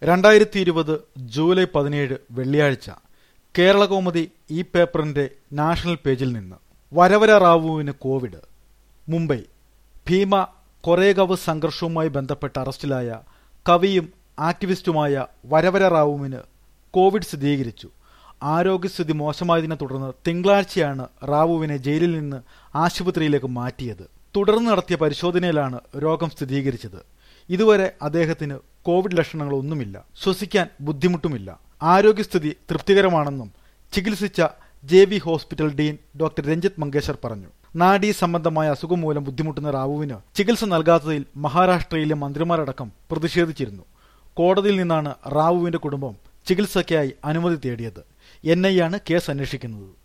രണ്ടായിരത്തി ഇരുപത് ജൂലൈ പതിനേഴ് വെള്ളിയാഴ്ച കേരളകൗമുദി ഈ പേപ്പറിന്റെ നാഷണൽ പേജിൽ നിന്ന് വരവര റാവുവിന് കോവിഡ് മുംബൈ ഭീമ കൊറേഗവ് സംഘർഷവുമായി ബന്ധപ്പെട്ട് അറസ്റ്റിലായ കവിയും ആക്ടിവിസ്റ്റുമായ വരവര റാവുവിന് കോവിഡ് സ്ഥിരീകരിച്ചു ആരോഗ്യസ്ഥിതി മോശമായതിനെ തുടർന്ന് തിങ്കളാഴ്ചയാണ് റാവുവിനെ ജയിലിൽ നിന്ന് ആശുപത്രിയിലേക്ക് മാറ്റിയത് തുടർന്ന് നടത്തിയ പരിശോധനയിലാണ് രോഗം സ്ഥിരീകരിച്ചത് ഇതുവരെ അദ്ദേഹത്തിന് കോവിഡ് ലക്ഷണങ്ങളൊന്നുമില്ല ശ്വസിക്കാൻ ബുദ്ധിമുട്ടുമില്ല ആരോഗ്യസ്ഥിതി തൃപ്തികരമാണെന്നും ചികിത്സിച്ച J V hospital dean doctor Ranjith Mankeshwar പറഞ്ഞു നാഡീ സംബന്ധമായ അസുഖം മൂലം ബുദ്ധിമുട്ടുന്ന റാവുവിന് ചികിത്സ നൽകാത്തതിൽ മഹാരാഷ്ട്രയിലെ മന്ത്രിമാരടക്കം പ്രതിഷേധിച്ചിരുന്നു കോടതിയിൽ നിന്നാണ് റാവുവിന്റെ കുടുംബം ചികിത്സയ്ക്കായി അനുമതി തേടിയത് എൻ ഐ ആണ് കേസ് അന്വേഷിക്കുന്നത്